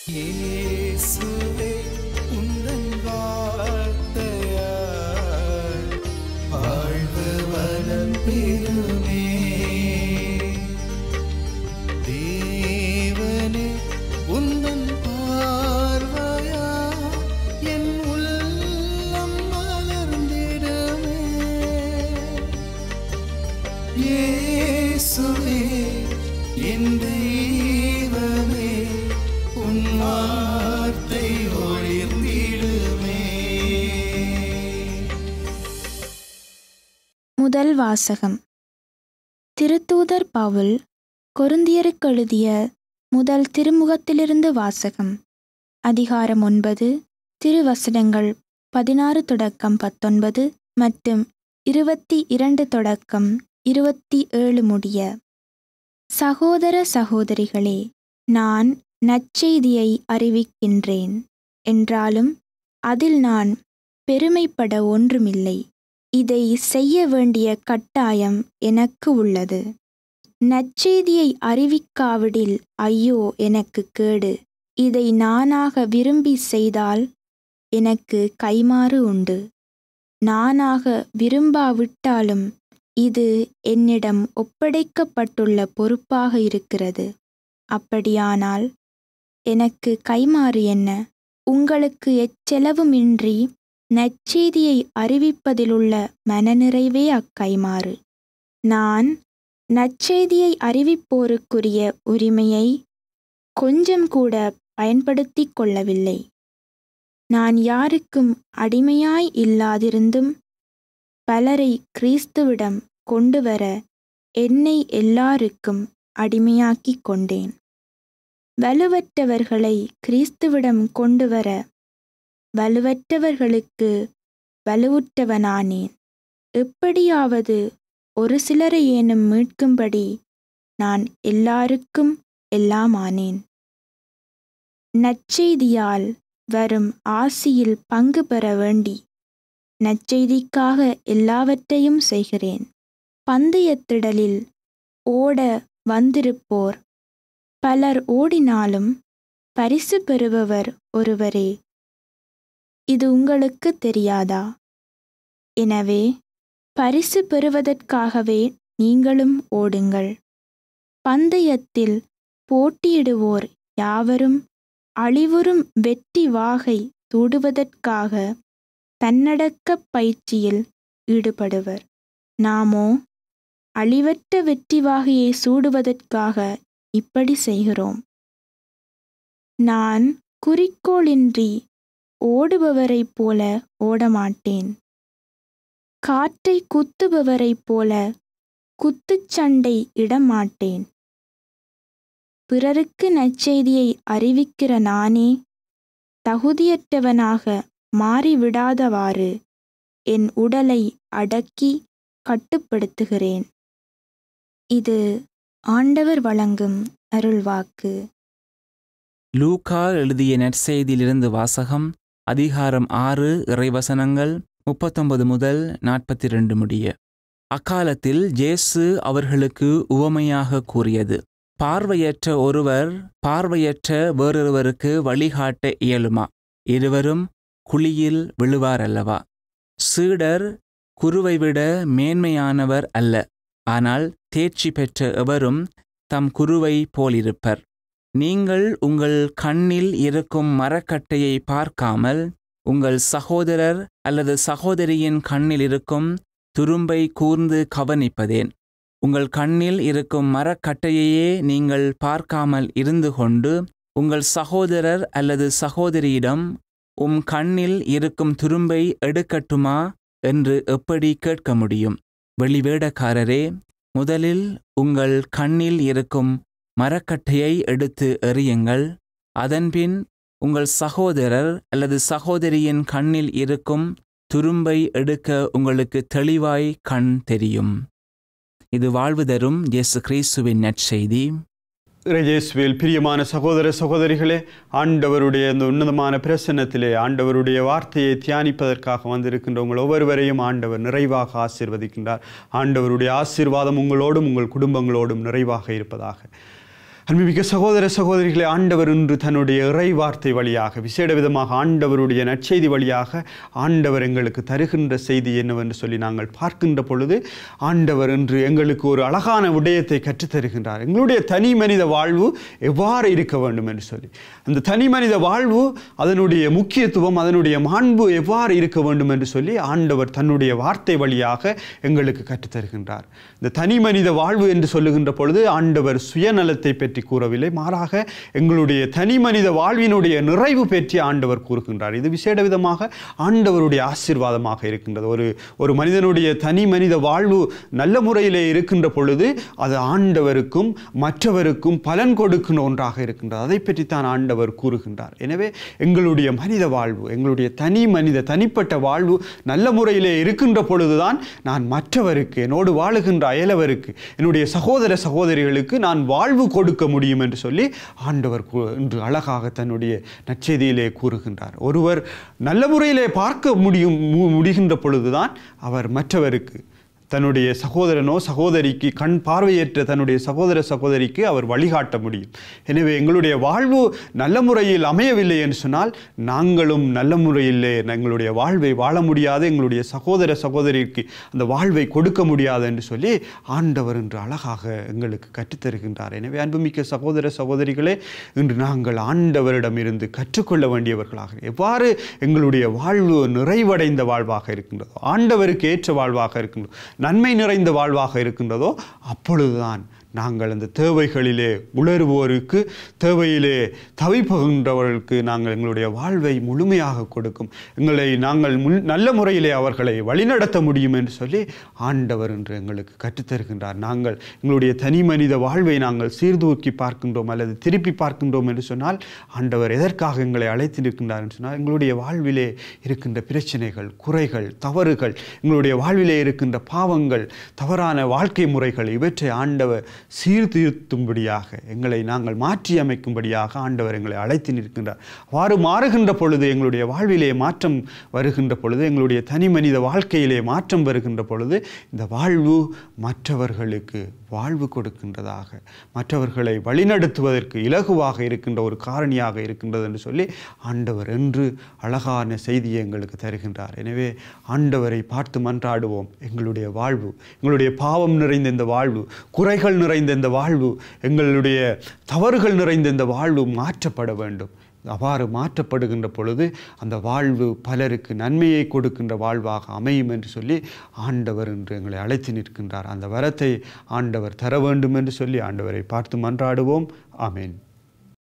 இயேசுவே உந்தன் வார்த்தையால் வாழ்வு வளம் பெறுமே தேவனே உந்தன் பார்வையா என் உள்ளம் மலர்ந்திடுமே இயேசுவே என் தெய்வமே உன் வார்த்தை ஒளிர்ந்திடுமே முதல் வாசகம் திருத்தூதர் பவுல் கொருந்தியருக்கு எழுதிய முதல் திருமுகத்திலிருந்து வாசகம் அதிகாரம் ஒன்பது திருவசனங்கள் பதினாறு தொடக்கம் பத்தொன்பது மற்றும் இருபத்தி இரண்டு தொடக்கம் இருபத்தி ஏழு முடிய சகோதர சகோதரிகளே நான் நற்செய்தியை அறிவிக்கின்றேன் என்றாலும் அதில் நான் பெருமைப்பட ஒன்றுமில்லை இதை செய்ய வேண்டிய கட்டாயம் எனக்கு உள்ளது நற்செய்தியை அறிவிக்காவிடில் ஐயோ எனக்கு கேடு இதை நானாக விரும்பி செய்தால் எனக்கு கைமாறு உண்டு நானாக விரும்பாவிட்டாலும் இது என்னிடம் ஒப்படைக்கப்பட்டுள்ள பொறுப்பாக இருக்கிறது அப்படியானால் எனக்கு கைமாறு என்ன உங்களுக்கு எச்செலவுமின்றி நற்செய்தியை அறிவிப்பதிலுள்ள மனநிறைவே அக்கைமாறு நான் நற்செய்தியை அறிவிப்போருக்குரிய உரிமையை கொஞ்சம் கூட பயன்படுத்திக் கொள்ளவில்லை நான் யாருக்கும் அடிமையாய் இல்லாதிருந்தும் பலரை கிறிஸ்துவிடம் கொண்டு வர என்னை எல்லாருக்கும் அடிமையாக்கிக் கொண்டேன் வலுவற்றவர்களை கிறிஸ்துவிடம் கொண்டு வர வலுவற்றவர்களுக்கு வலுவுற்றவனானேன் எப்படியாவது ஒரு சிலரையேனும் மீட்கும்படி நான் எல்லாருக்கும் எல்லாமானேன் நற்செய்தியால் வரும் ஆசியில் பங்கு பெற வேண்டி நற்செய்திக்காக எல்லாவற்றையும் செய்கிறேன் பந்தயத்திடலில் ஓட வந்திருப்போர் பலர் ஓடினாலும் பரிசு பெறுபவர் ஒருவரே இது உங்களுக்கு தெரியாதா எனவே பரிசு பெறுவதற்காகவே நீங்களும் ஓடுங்கள் பந்தயத்தில் போட்டியிடுவோர் யாவரும் அழிவுறும் வெற்றி வாகை தூடுவதற்காக தன்னடக்கப் பயிற்சியில் ஈடுபடுவர் நாமோ அழிவற்ற வெற்றி வாகையை சூடுவதற்காக இப்படி செய்கிறோம் நான் குறிக்கோளின்றி ஓடுபவரைப் போல ஓடமாட்டேன் காற்றை குத்துபவரைப் போல குத்துச்சண்டை இடமாட்டேன் பிறருக்கு நற்செய்தியை அறிவிக்கிற நானே தகுதியற்றவனாக மாறிவிடாதவாறு என் உடலை அடக்கி கட்டுப்படுத்துகிறேன் இது ஆண்டவர் வழங்கும் அருள்வாக்கு லூகா எழுதிய நற்செய்தியிலிருந்து வாசகம் அதிகாரம் ஆறு இறைவசனங்கள் முப்பத்தொன்பது முதல் நாற்பத்தி ரெண்டு முடிய அக்காலத்தில் ஜேசு அவர்களுக்கு உவமையாக கூறியது பார்வையற்ற ஒருவர் பார்வையற்ற வேறொருவருக்கு வழிகாட்ட இயலுமா இருவரும் குழியில் விழுவார் அல்லவா சீடர் குருவை விட மேன்மையானவர் அல்ல ஆனால் தேர்ச்சி பெற்ற எவரும் தம் குருவை போலிருப்பர் நீங்கள் உங்கள் கண்ணில் இருக்கும் மரக்கட்டையை பார்க்காமல் உங்கள் சகோதரர் அல்லது சகோதரியின் கண்ணில் இருக்கும் துரும்பை கூர்ந்து கவனிப்பதேன் உங்கள் கண்ணில் இருக்கும் மரக்கட்டையையே நீங்கள் பார்க்காமல் இருந்து கொண்டு உங்கள் சகோதரர் அல்லது சகோதரியிடம் உம் கண்ணில் இருக்கும் துரும்பை எடுக்கட்டுமா என்று எப்படி கேட்க முடியும் வெளிவேடக்காரரே முதலில் உங்கள் கண்ணில் இருக்கும் மரக்கட்டையை எடுத்து எறியுங்கள் அதன்பின் உங்கள் சகோதரர் அல்லது சகோதரியின் கண்ணில் இருக்கும் துரும்பை எடுக்க உங்களுக்கு தெளிவாய் கண் தெரியும் இது வாழ்வு தரும் இயேசு கிறிஸ்துவின் நற்செய்தி இயேசுவில் பிரியமான சகோதர சகோதரிகளே ஆண்டவருடைய இந்த உன்னதமான பிரசன்னத்திலே ஆண்டவருடைய வார்த்தையை தியானிப்பதற்காக வந்திருக்கின்ற உங்கள் ஒவ்வொருவரையும் ஆண்டவர் நிறைவாக ஆசீர்வதிக்கின்றார் ஆண்டவருடைய ஆசீர்வாதம் உங்களோடும் உங்கள் குடும்பங்களோடும் நிறைவாக இருப்பதாக அன்புமிக்க சகோதர சகோதரிகளை ஆண்டவர் இன்று தன்னுடைய இறை வார்த்தை வழியாக விசேட விதமாக ஆண்டவருடைய நற்செய்தி வழியாக ஆண்டவர் எங்களுக்கு தருகின்ற செய்தி என்னவென்று சொல்லி நாங்கள் பார்க்கின்ற பொழுது ஆண்டவர் இன்று எங்களுக்கு ஒரு அழகான விடயத்தை கற்றுத் தருகின்றார் எங்களுடைய தனி மனித வாழ்வு எவ்வாறு இருக்க வேண்டும் என்று சொல்லி அந்த தனி மனித வாழ்வு அதனுடைய முக்கியத்துவம் அதனுடைய மாண்பு எவ்வாறு இருக்க வேண்டும் என்று சொல்லி ஆண்டவர் தன்னுடைய வார்த்தை வழியாக எங்களுக்கு கற்றுத் தருகின்றார் இந்த தனி மனித வாழ்வு என்று சொல்லுகின்ற பொழுது ஆண்டவர் சுயநலத்தை பற்றி கூறவில்லை மாறாக எங்களுடைய தனி மனித வாழ்வினுடைய நிறைவு பற்றி ஆண்டவர் கூறுகின்றார் இது விசேட விதமாக ஆண்டவருடைய ஆசீர்வாதமாக இருக்கின்றது ஒரு ஒரு மனிதனுடைய தனி மனித வாழ்வு நல்ல முறையிலே இருக்கின்ற பொழுது அது ஆண்டவருக்கும் மற்றவருக்கும் பலன் கொடுக்கின்ற ஒன்றாக இருக்கின்றது அதை பற்றி தான் ஆண்டவர் கூறுகின்றார் எனவே எங்களுடைய மனித வாழ்வு எங்களுடைய தனி மனித தனிப்பட்ட வாழ்வு நல்ல முறையிலே இருக்கின்ற பொழுதுதான் நான் மற்றவருக்கு என்னோடு வாழுகின்ற அயலவருக்கு என்னுடைய சகோதர சகோதரிகளுக்கு நான் வாழ்வு கொடுக்க முடியும் என்று சொல்லி ஆண்டவர் கூ- இன்று அழகாக தன்னுடைய நற்செய்தியிலே கூறுகின்றார் ஒருவர் நல்ல முறையிலே பார்க்க முடியும் மு- முடிகின்ற பொழுதுதான் அவர் மற்றவருக்கு தன்னுடைய சகோதரனோ சகோதரிக்கு கண் பார்வையற்ற தன்னுடைய சகோதர சகோதரிக்கு அவர் வழிகாட்ட முடியும் எனவே எங்களுடைய வாழ்வு நல்ல முறையில் அமையவில்லை என்று சொன்னால் நாங்களும் நல்ல முறையிலே எங்களுடைய வாழ்வை வாழ முடியாது எங்களுடைய சகோதர சகோதரிக்கு அந்த வாழ்வை கொடுக்க முடியாது என்று சொல்லி ஆண்டவர் என்று அழகாக எங்களுக்கு கற்றுத்தருகின்றார் எனவே அன்புமிக்க சகோதர சகோதரிகளே இன்று நாங்கள் ஆண்டவரிடமிருந்து கற்றுக்கொள்ள வேண்டியவர்களாக எவ்வாறு எங்களுடைய வாழ்வு நிறைவடைந்த வாழ்வாக இருக்கின்றதோ ஆண்டவருக்கு ஏற்ற வாழ்வாக இருக்கின்றதோ நன்மை நிறைந்த வாழ்வாக இருக்கின்றதோ அப்பொழுதுதான் நாங்கள் அந்த தேவைகளிலே உணர்வோருக்கு தேவையிலே தவிப்புகின்றவர்களுக்கு நாங்கள் எங்களுடைய வாழ்வை முழுமையாக கொடுக்கும் எங்களை நாங்கள் முன் நல்ல முறையிலே அவர்களை வழிநடத்த முடியும் என்று சொல்லி ஆண்டவர் என்று எங்களுக்கு கற்றுத்தருகின்றார் நாங்கள் எங்களுடைய தனி மனித வாழ்வை நாங்கள் சீர்தூக்கி பார்க்கின்றோம் அல்லது திருப்பி பார்க்கின்றோம் என்று சொன்னால் ஆண்டவர் எதற்காக எங்களை அழைத்து நிற்கின்றார் என்று சொன்னால் எங்களுடைய வாழ்விலே இருக்கின்ற பிரச்சனைகள் குறைகள் தவறுகள் எங்களுடைய வாழ்விலே இருக்கின்ற பாவங்கள் தவறான வாழ்க்கை முறைகள் இவற்றை ஆண்டவர் சீர்திருத்தும்படியாக எங்களை நாங்கள் மாற்றி அமைக்கும்படியாக ஆண்டவர் எங்களை அழைத்து நிற்கின்றார் அவ்வாறு மாறுகின்ற பொழுது எங்களுடைய வாழ்விலே மாற்றம் வருகின்ற பொழுது எங்களுடைய தனி மனித வாழ்க்கையிலே மாற்றம் வருகின்ற பொழுது இந்த வாழ்வு மற்றவர்களுக்கு வாழ்வு கொடுக்கின்றதாக மற்றவர்களை வழிநடத்துவதற்கு இலகுவாக இருக்கின்ற ஒரு காரணியாக இருக்கின்றது என்று சொல்லி ஆண்டவர் என்று அழகான செய்தியை எங்களுக்கு தருகின்றார் எனவே ஆண்டவரை பார்த்து மன்றாடுவோம் எங்களுடைய வாழ்வு எங்களுடைய பாவம் நிறைந்த இந்த வாழ்வு குறைகள் நிறைந்த இந்த வாழ்வு எங்களுடைய தவறுகள் நிறைந்த இந்த வாழ்வு மாற்றப்பட வேண்டும் அவ்வாறு மாற்றப்படுகின்ற பொழுது அந்த வாழ்வு பலருக்கு நன்மையை கொடுக்கின்ற வாழ்வாக அமையும் என்று சொல்லி ஆண்டவர் என்று எங்களை அழைத்து நிற்கின்றார் அந்த வரத்தை ஆண்டவர் தர வேண்டும் என்று சொல்லி ஆண்டவரை பார்த்து மன்றாடுவோம் ஆமென்